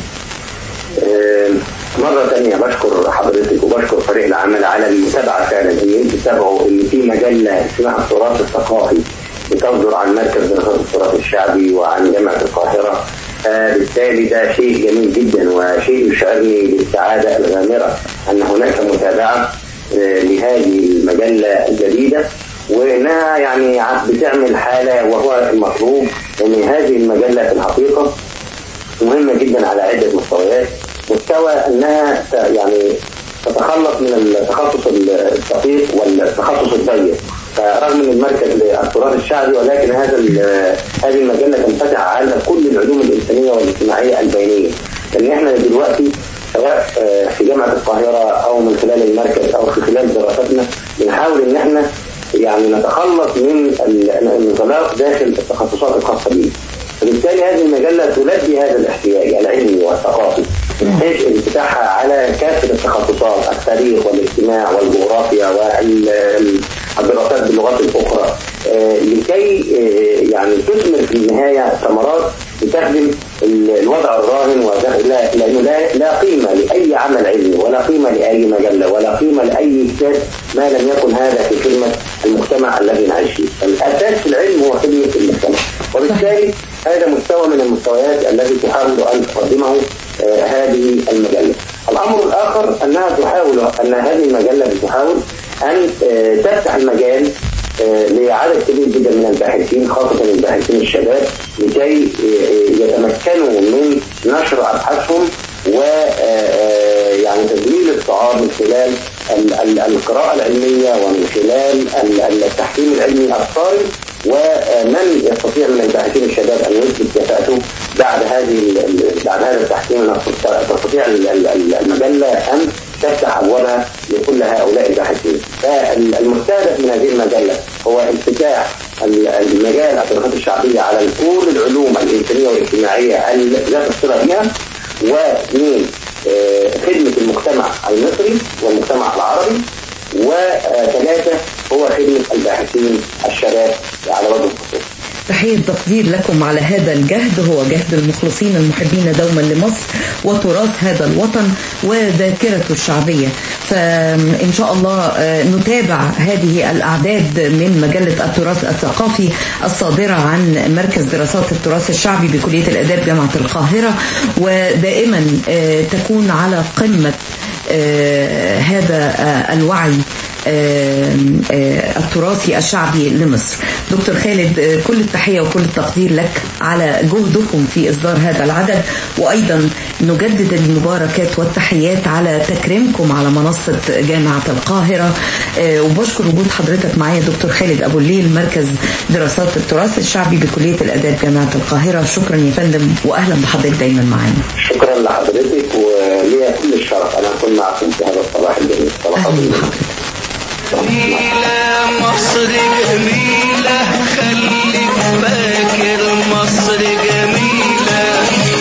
آه، مرة تانية بشكر حضرتك وبشكر فريق العمل على المتابعة فعلا ان انتوا تتابعوا ان في مجلة اسمها التراث الثقافي بتصدر عن مركز دراسات التراث الشعبي وعن جامعة القاهرة آه، بالتالي ده شيء جميل جدا وشيء يشعرني بالسعادة الغامرة ان هناك متابعة آه، لهذه المجلة الجديدة وانها يعني بتعمل حالة وهو المطلوب ان هذه المجلة في الحقيقة مهمة جدا على عدة مستويات مستوى انها ت- يعني تتخلص من التخصص الدقيق والتخصص الضيق فرغم ان المركز للتراث الشعبي ولكن هذا ال- هذه المجله تنفتح على كل العلوم الانسانيه والاجتماعيه البينيه لان احنا دلوقتي سواء آه، في جامعه القاهره او من خلال المركز او في خلال دراستنا بنحاول ان احنا يعني نتخلص من ال- الانطلاق داخل التخصصات الخاصه بيه فبالتالي هذه المجلة تلبي هذا الاحتياج العلمي والثقافي بحيث انفتاحها على كافة التخصصات التاريخ والاجتماع والجغرافيا والدراسات باللغات الأخرى آه، لكي آه، يعني تثمر في النهاية ثمرات بتخدم ال- الوضع الراهن وده- لا- لأنه لا, لا قيمة لأي عمل علمي ولا قيمة لأي مجلة ولا قيمة لأي كتاب ما لم يكن هذا في خدمة المجتمع الذي نعيش فيه الأساس في العلم هو خدمة المجتمع وبالتالي هذا مستوى من المستويات التي تحاول أن تقدمه آه، هذه المجلة الأمر الآخر أنها تحاول أن هذه المجلة تحاول أن آه، تفتح المجال آه، لعدد كبير جدا من الباحثين خاصة الباحثين الشباب لكي آه، يتمكنوا من نشر أبحاثهم و آه، يعني تدوير الشعار من خلال ال- ال- القراءة العلمية ومن خلال ال- ال- التحكيم العلمي الصارم ومن يستطيع من الباحثين الشباب ان يثبت كفاءته بعد هذه ال- ال- بعد هذا التحكيم تستطيع ال- ال- ال- المجله ان تفتح ابوابها لكل هؤلاء الباحثين. فالمستهدف من هذه المجله هو انفتاح ال- المجال الدراسات الشعبيه على كل العلوم الانسانيه والاجتماعيه ال- ذات الصله بها واثنين آه، خدمه المجتمع المصري والمجتمع العربي وثلاثه هو خدمه الباحثين الشباب على وجه الخصوص. تحية تقدير لكم على هذا الجهد هو جهد المخلصين المحبين دوما لمصر وتراث هذا الوطن وذاكرته الشعبية فإن شاء الله آه، نتابع هذه الأعداد من مجلة التراث الثقافي الصادرة عن مركز دراسات التراث الشعبي بكلية الآداب جامعة القاهرة ودائما آه، تكون على قمة آه، هذا آه، الوعي آه، آه، التراثي الشعبي لمصر دكتور خالد آه، كل التحية وكل التقدير لك على جهدكم في إصدار هذا العدد وأيضا نجدد المباركات والتحيات على تكريمكم على منصة جامعة القاهرة آه، وبشكر وجود حضرتك معايا دكتور خالد أبو الليل مركز دراسات التراث الشعبي بكلية الآداب جامعة القاهرة شكرا يا فندم وأهلا بحضرتك دايما معانا شكرا لحضرتك وليا كل الشرف ان اكون معكم في هذا الصباح الجميل صباح أهلا بحضرتك جميلة مصر جميلة خليك فاكر مصر جميلة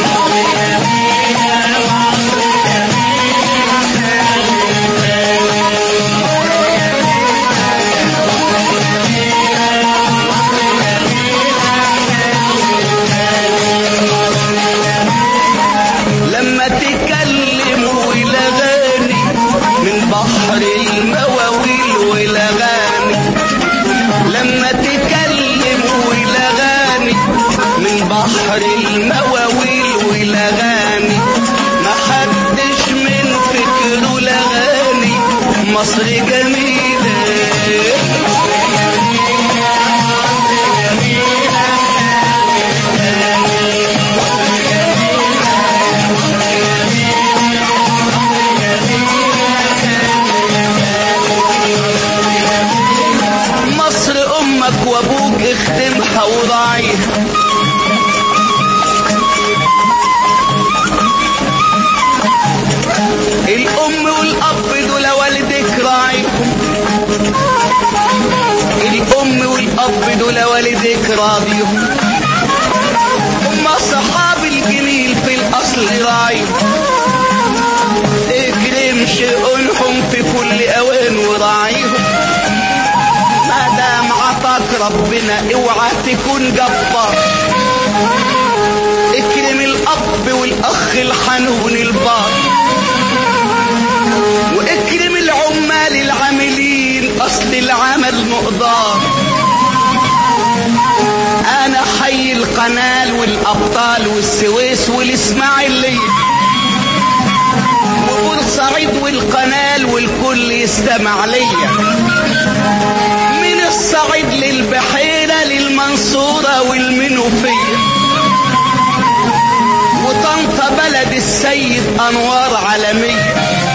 لما تكلم والأغاني من بحر المواويل والأغاني لما تكلم والأغاني من بحر المواويل والأغاني ما حدش من فكره الأغاني مصر جميلة مصر امك وابوك اختمها وراعيها الام والاب دول والدك راعيهم الام والاب دول والدك راضيهم هم صحاب الجميل في الاصل راعيهم اكرم شؤونهم في كل اوان وراعيهم ما دام عطاك ربنا اوعى تكون جبار اكرم الاب والاخ الحنون البار واكرم العمال العاملين اصل العمل مقدار انا حي القنال والابطال والسويس والاسماعيليه وبورسعيد والقنال والكل يستمع ليا من الصعيد للبحيرة للمنصورة والمنوفية وطنطا بلد السيد أنوار عالمية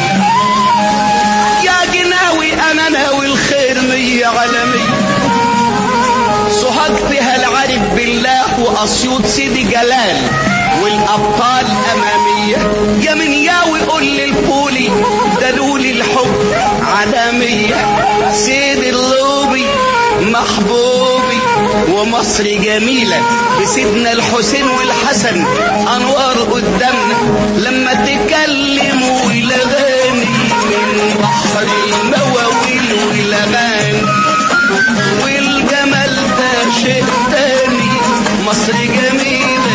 يا جناوي أنا ناوي الخير مية عالمية سوهاج فيها العارف بالله وأسيوط سيدي جلال والأبطال أمامية يا من ياوي قول للفولي دلولي الحب عالمية سيد اللوبي محبوبي ومصر جميلة بسيدنا الحسين والحسن أنوار قدامنا لما تكلموا الأغاني من بحر المواويل والأغاني والجمال ده شيء تاني مصر جميلة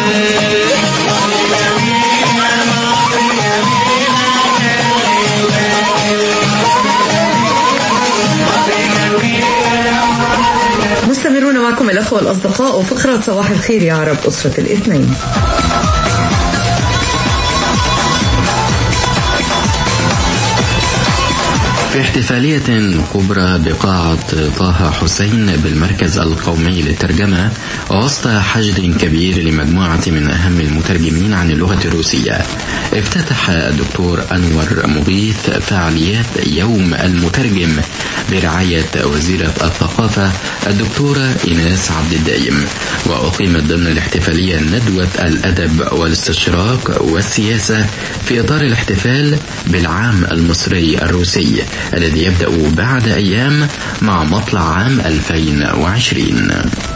مستمرون معكم الأخوة الأصدقاء وفقرة صباح الخير يا عرب أسرة الاثنين في في احتفالية كبرى بقاعة طه حسين بالمركز القومي للترجمة وسط حشد كبير لمجموعة من أهم المترجمين عن اللغة الروسية افتتح الدكتور أنور مغيث فعاليات يوم المترجم برعاية وزيرة الثقافة الدكتورة إيناس عبد الدايم وأقيمت ضمن الاحتفالية ندوة الأدب والاستشراق والسياسة في إطار الاحتفال بالعام المصري الروسي الذي يبدأ بعد أيام مع مطلع عام 2020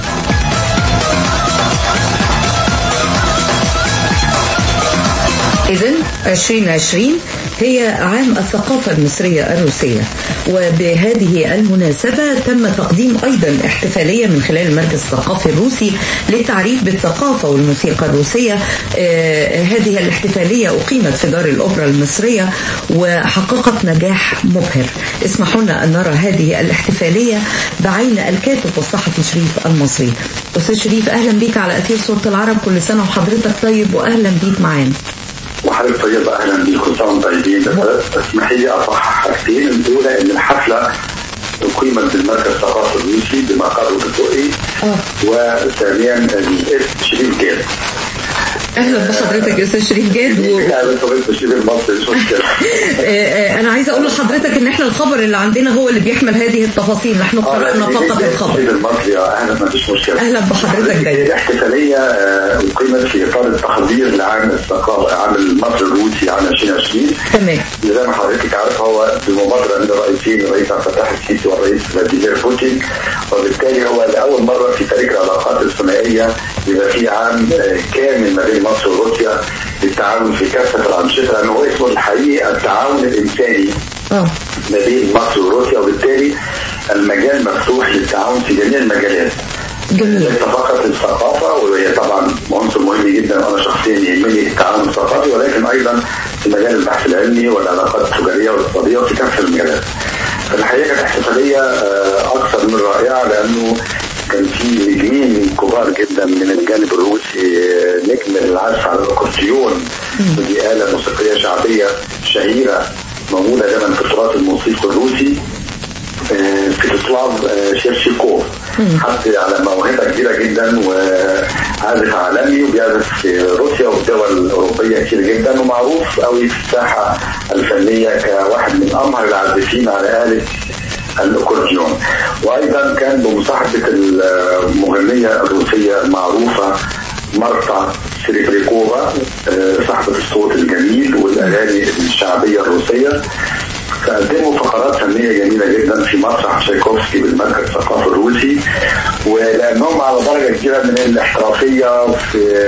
إذن 2020 هي عام الثقافة المصرية الروسية وبهذه المناسبة تم تقديم أيضا احتفالية من خلال المركز الثقافي الروسي للتعريف بالثقافة والموسيقى الروسية آه هذه الاحتفالية أقيمت في دار الأوبرا المصرية وحققت نجاح مبهر اسمحوا لنا أن نرى هذه الاحتفالية بعين الكاتب والصحفي شريف المصري أستاذ شريف أهلا بك على أثير صورة العرب كل سنة وحضرتك طيب وأهلا بيك معانا وحضرتك طيبة أهلا بيكم سنة طيبين بس اسمحي لي أصحح حاجتين الأولى إن الحفلة أقيمت بالمركز الثقافي الروسي بمقر الدقي وثانيا الاسم شريف جاد اهلا بحضرتك يا استاذ شريف جاد و... انا عايزه اقول لحضرتك ان احنا الخبر اللي عندنا هو اللي بيحمل هذه التفاصيل نحن قرانا فقط الخبر المصري اهلا ما فيش مشكله اهلا بحضرتك دايما الاحتفاليه اقيمت في اطار التحضير لعام الثقافه عام المصري الروسي عام 2020 تمام زي ما حضرتك عارف هو بمبادره من الرئيسين الرئيس عبد الفتاح السيسي والرئيس فلاديمير بوتين وبالتالي هو لاول مره في تاريخ العلاقات الثنائيه يبقى في عام كامل ما بين مصر وروسيا للتعاون في كافه الانشطه لانه هو اسمه الحقيقي التعاون الانساني اه ما بين مصر وروسيا وبالتالي المجال مفتوح للتعاون في جميع المجالات جميل ليس فقط الثقافه وهي طبعا عنصر مهم جدا وانا شخصيا يهمني التعاون الثقافي ولكن ايضا في مجال البحث العلمي والعلاقات التجاريه والاقتصاديه وفي كافه المجالات. فالحقيقه كانت احتفاليه اكثر من رائعه لانه كان في نجمين كبار جدا من الجانب الروسي نجم العزف على الاكورديون ودي اله موسيقيه شعبيه شهيره موجوده دايما في التراث الموسيقي الروسي فيتوسلاف شيرشيكوف حصل على موهبه كبيره جدا وعازف عالمي وبيعزف في روسيا وفي دول اوروبيه كتير جدا ومعروف قوي في الساحه الفنيه كواحد من امهر العازفين على اله الاكورديون وايضا كان بمصاحبه المغنيه الروسيه المعروفه مارتا سيريبريكوفا صاحبه الصوت الجميل والاغاني الشعبيه الروسيه فقدموا فقرات فنيه جميله جدا في مسرح تشايكوفسكي بالمركز الثقافي الروسي ولانهم على درجه كبيره من الاحترافيه في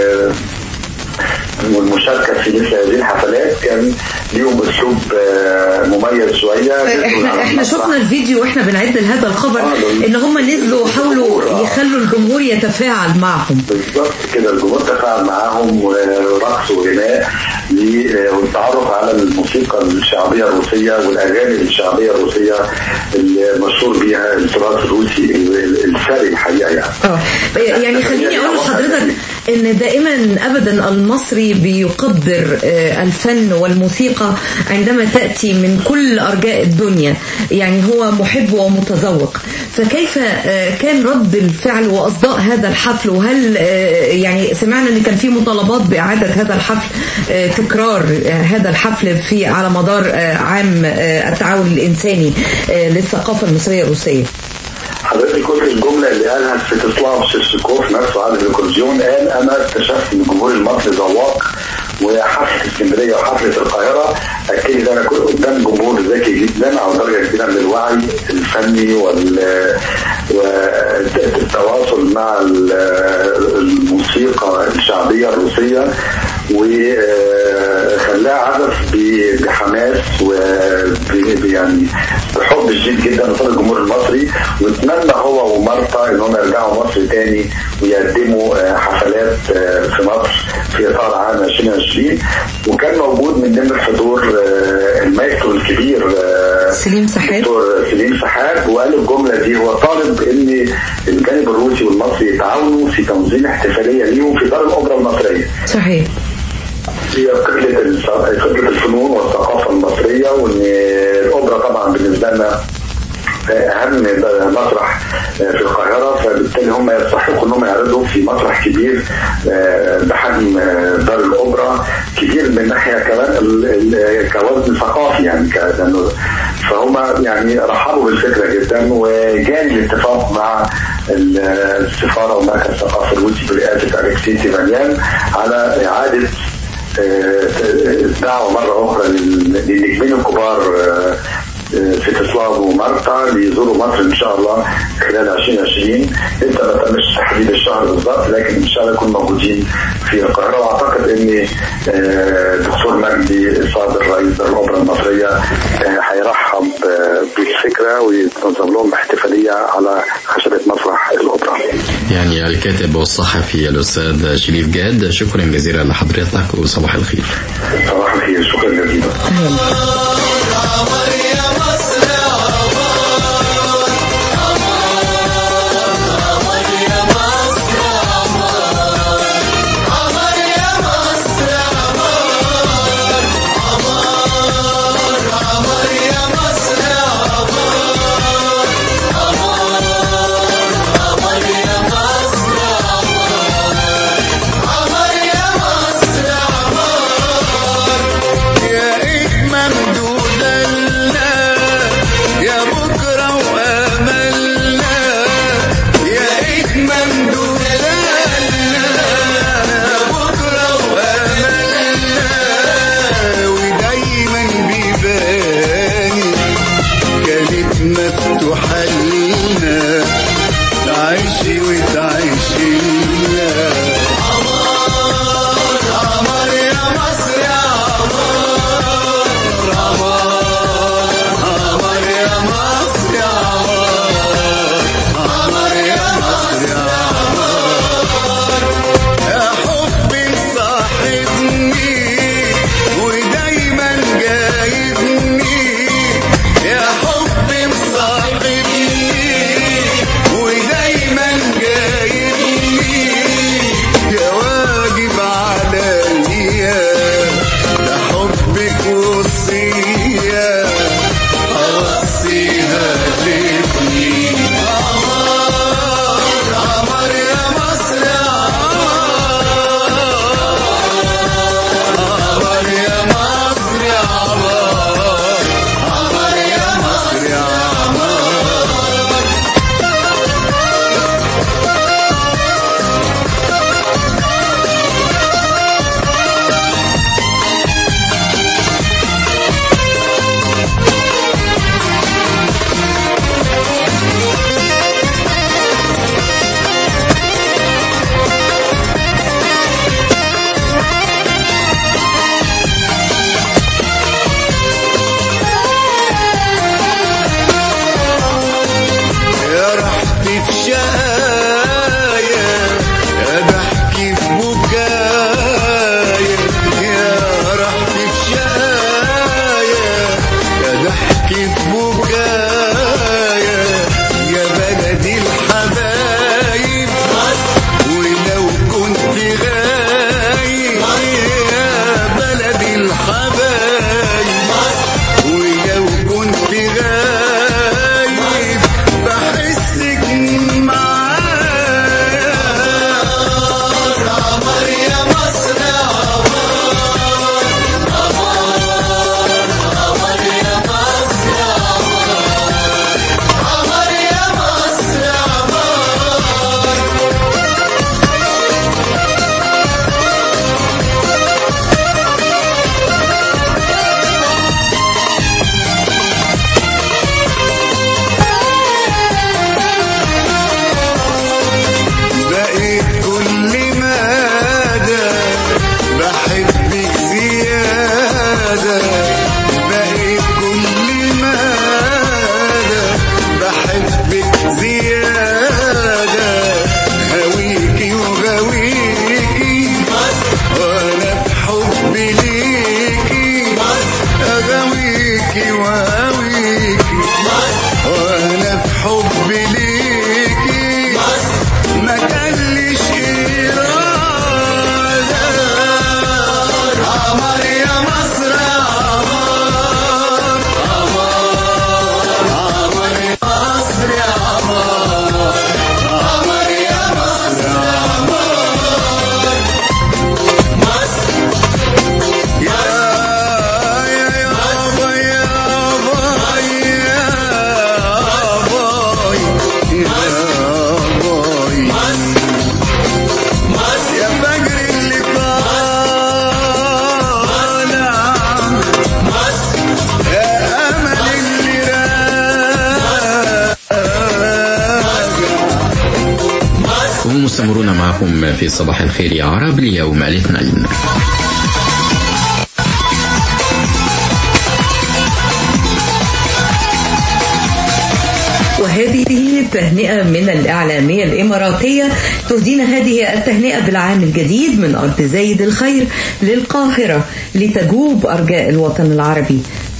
والمشاركه في مثل هذه الحفلات كان ليهم اسلوب مميز شويه احنا احنا شفنا الفيديو واحنا بنعد لهذا الخبر ان هم نزلوا وحاولوا يخلوا الجمهور يتفاعل معهم بالظبط كده الجمهور تفاعل معاهم ورقص وغناء والتعرف على الموسيقى الشعبيه الروسيه والاغاني الشعبيه الروسيه المشهور بها التراث الروسي الثري الحقيقه يعني. اه يعني خليني اقول لحضرتك ان دائما ابدا المصري بيقدر الفن والموسيقى عندما تاتي من كل ارجاء الدنيا يعني هو محب ومتذوق فكيف كان رد الفعل واصداء هذا الحفل وهل يعني سمعنا ان كان في مطالبات باعاده هذا الحفل تكرار هذا الحفل في على مدار عام التعاون الانساني للثقافه المصريه الروسيه حضرتك كل الجمله اللي قالها سيتسلاف شيرشيكوف نفسه عازف الاكورديون قال انا اكتشفت ان الجمهور المصري ذواق وحفله اسكندريه وحفله القاهره اكيد انا كنت قدام جمهور ذكي جدا على درجه كبيره من الوعي الفني وال والتواصل مع الموسيقى الشعبيه الروسيه وخلاها عزف بحماس ويعني بحب شديد جدا قصاد الجمهور المصري واتمنى هو ومارتا ان هم يرجعوا مصر تاني ويقدموا حفلات في مصر في اطار عام 2020 وكان موجود من ضمن الحضور المايسترو الكبير سليم سحاب دكتور سليم سحاب وقال الجمله دي هو طالب ان الجانب الروسي والمصري يتعاونوا في تنظيم احتفاليه ليهم في دار الاوبرا المصريه. صحيح. هي قبلة الف- قبلة الفنون والثقافة المصرية وإن الأوبرا طبعا بالنسبة لنا أهم مسرح في القاهرة فبالتالي هم يستحقوا إنهم يعرضوا في مسرح كبير آه، بحجم آه، دار الأوبرا كبير من ناحية كمان ال- ال- كوزن ثقافي يعني ك- لأنه فهم يعني رحبوا بالفكرة جدا وجاني الاتفاق مع ال- السفارة ومركز الثقافة الروسي برئاسة أليكسي تيفانيان على إعادة الدعوة مرة أخرى لل- للنجمين الكبار آه، آه، فيتسلاف ومارتا ليزوروا مصر إن شاء الله خلال 2020 لسه ما تمش تحديد الشهر بالظبط لكن إن شاء الله يكونوا موجودين في القاهرة وأعتقد إن آه، الدكتور مجدي صادر رئيس الأوبرا المصرية آه، هيرحب آه، بالفكرة ويتنظم لهم احتفالية على خشبة مسرح الأوبرا. يعني الكاتب والصحفي الأستاذ شريف جاد شكرا جزيلا لحضرتك وصباح الخير صباح الخير شكرا جزيلا. يا إيد ممدودة لنا يا بكرة وأملنا يا إيد ممدودة لنا يا بكرة وأملنا ودايما بيباني كانت مفتوحة لنا تعيشي وتعيشي لنا قمر يا مصر يا قمر يا مصر يا قمر يا مصر يا يا حبي صاحبني ودايما جايبني يا حبي مصاحبني ودايما جايبني يا واجب عليا ده حبك وصية أوصيها لابني قمر قمر يا مصر يا قمر يا مصر يا قمر قمر يا مصر يا قمر يا رحتة شقايا يا ضحكي في بكايا يا رحتة شقايا يا ضحكي في بكايا يا بلدي الحبايب ولو كنت غايب يا بلدي الحبايب ولو كنت غايب بحسك معايا قمر يا مصر يا قمر يا مصر يا قمر يا مصر يا بقيت كل مدى بحبك زيادة بقيت كل مدى بحبك زيادة هويكي وغويكي وانا في حبي ليكي اغويكي وهويكي وانا في حبي ليكي ما كانليش إرادة مستمرون معكم في صباح الخير يا عرب ليوم الاثنين وهذه تهنئة من الإعلامية الإماراتية تهدينا هذه التهنئة بالعام الجديد من أرض زايد الخير للقاهرة لتجوب أرجاء الوطن العربي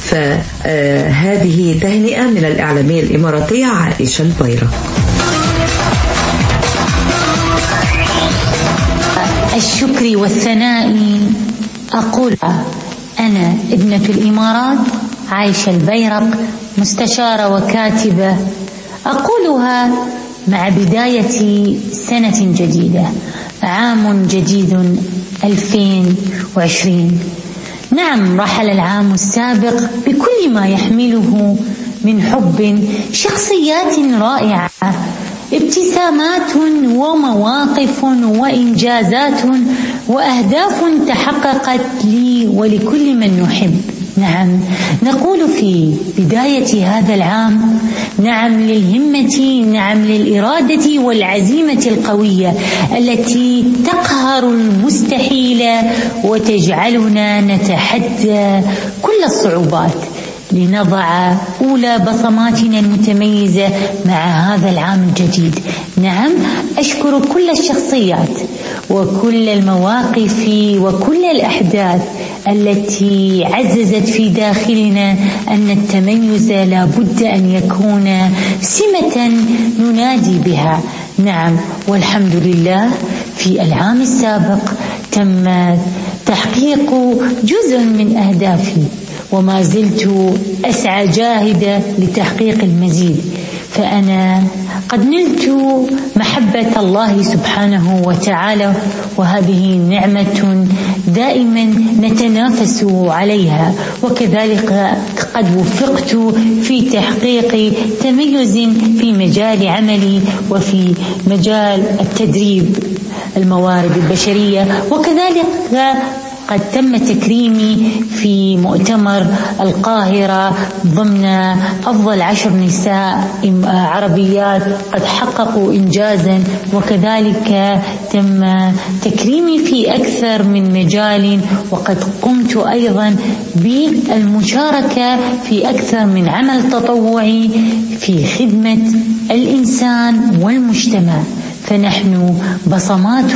فهذه تهنئة من الإعلامية الإماراتية عائشة البيرة الشكر والثناء أقول أنا ابنة الإمارات عايشة البيرق مستشارة وكاتبة أقولها مع بداية سنة جديدة عام جديد 2020 نعم رحل العام السابق بكل ما يحمله من حب شخصيات رائعة ابتسامات ومواقف وإنجازات وأهداف تحققت لي ولكل من نحب نعم نقول في بداية هذا العام نعم للهمة نعم للإرادة والعزيمة القوية التي تقهر المستحيل وتجعلنا نتحدى كل الصعوبات لنضع أولى بصماتنا المتميزة مع هذا العام الجديد نعم أشكر كل الشخصيات وكل المواقف وكل الأحداث التي عززت في داخلنا أن التميز لا بد أن يكون سمة ننادي بها نعم والحمد لله في العام السابق تم تحقيق جزء من أهدافي وما زلت أسعى جاهدة لتحقيق المزيد فأنا قد نلت محبة الله سبحانه وتعالى وهذه نعمة دائما نتنافس عليها وكذلك قد وفقت في تحقيق تميز في مجال عملي وفي مجال التدريب الموارد البشرية وكذلك قد تم تكريمي في مؤتمر القاهرة ضمن أفضل عشر نساء عربيات قد حققوا إنجازا وكذلك تم تكريمي في أكثر من مجال وقد قمت أيضا بالمشاركة في أكثر من عمل تطوعي في خدمة الإنسان والمجتمع فنحن بصمات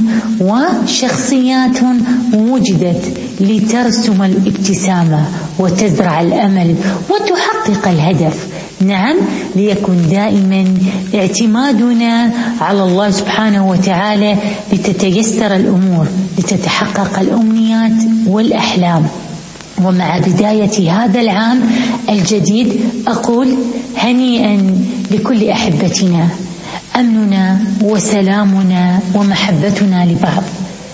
وشخصيات وجدت لترسم الابتسامة وتزرع الأمل وتحقق الهدف نعم ليكن دائما اعتمادنا على الله سبحانه وتعالى لتتيسر الأمور لتتحقق الأمنيات والأحلام ومع بداية هذا العام الجديد أقول هنيئا لكل أحبتنا أمننا وسلامنا ومحبتنا لبعض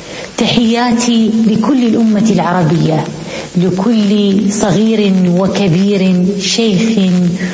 تحياتي لكل الأمة العربية لكل صغير وكبير شيخ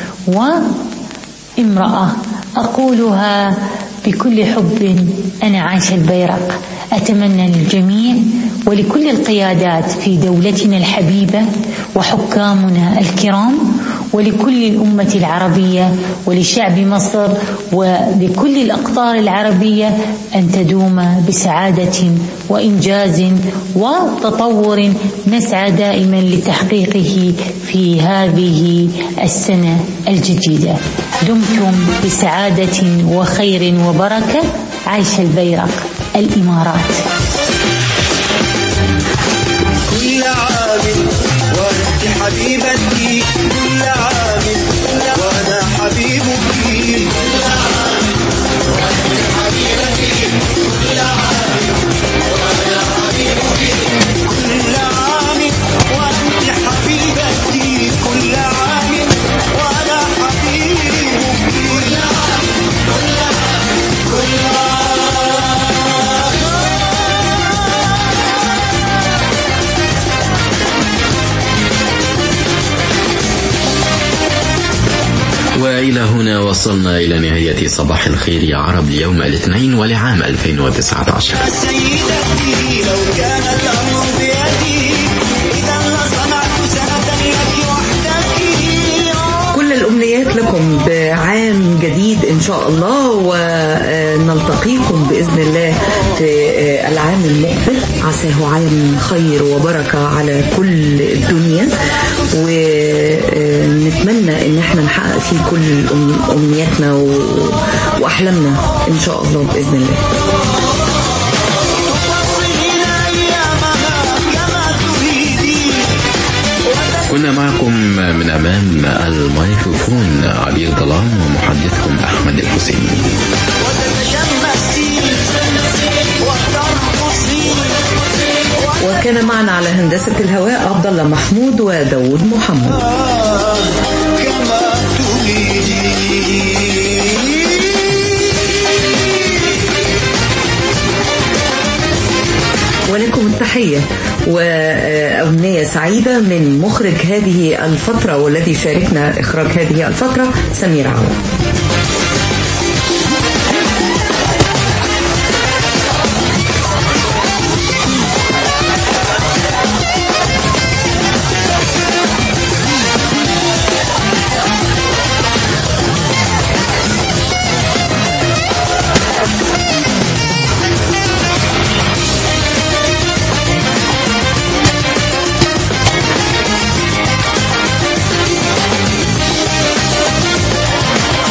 وامرأة أقولها بكل حب أنا عايشة البيرق أتمنى للجميع ولكل القيادات في دولتنا الحبيبة وحكامنا الكرام ولكل الأمة العربية ولشعب مصر ولكل الأقطار العربية أن تدوم بسعادة وإنجاز وتطور نسعى دائما لتحقيقه في هذه السنة الجديدة دمتم بسعادة وخير وبركة عيش البيرق الإمارات كل عام وانت حبيبتي كل عام وانا حبيبك كل عام وانت حبيبتي كل عام وانا حبيبك كل عام وانت حبيبتي كل عام وانا حبيبك كل عام كل عام كل وإلى هنا وصلنا إلى نهاية صباح الخير يا عرب ليوم الاثنين ولعام 2019 سيدتي لو كان الأمر بيدي إذا لصنعت سنة لك وحدك كل الأمنيات نبارك لكم بعام جديد إن شاء الله ونلتقيكم بإذن الله في العام المقبل عساه عام خير وبركة على كل الدنيا ونتمنى إن احنا نحقق فيه كل أم- أمنياتنا و- وأحلامنا إن شاء الله بإذن الله كنا معكم من أمام الميكروفون علي ظلام ومحدثكم أحمد الحسيني وكان معنا على هندسة الهواء عبد الله محمود وداود محمد ولكم التحية وأمنية سعيدة من مخرج هذه الفترة والذي شاركنا إخراج هذه الفترة سمير عوض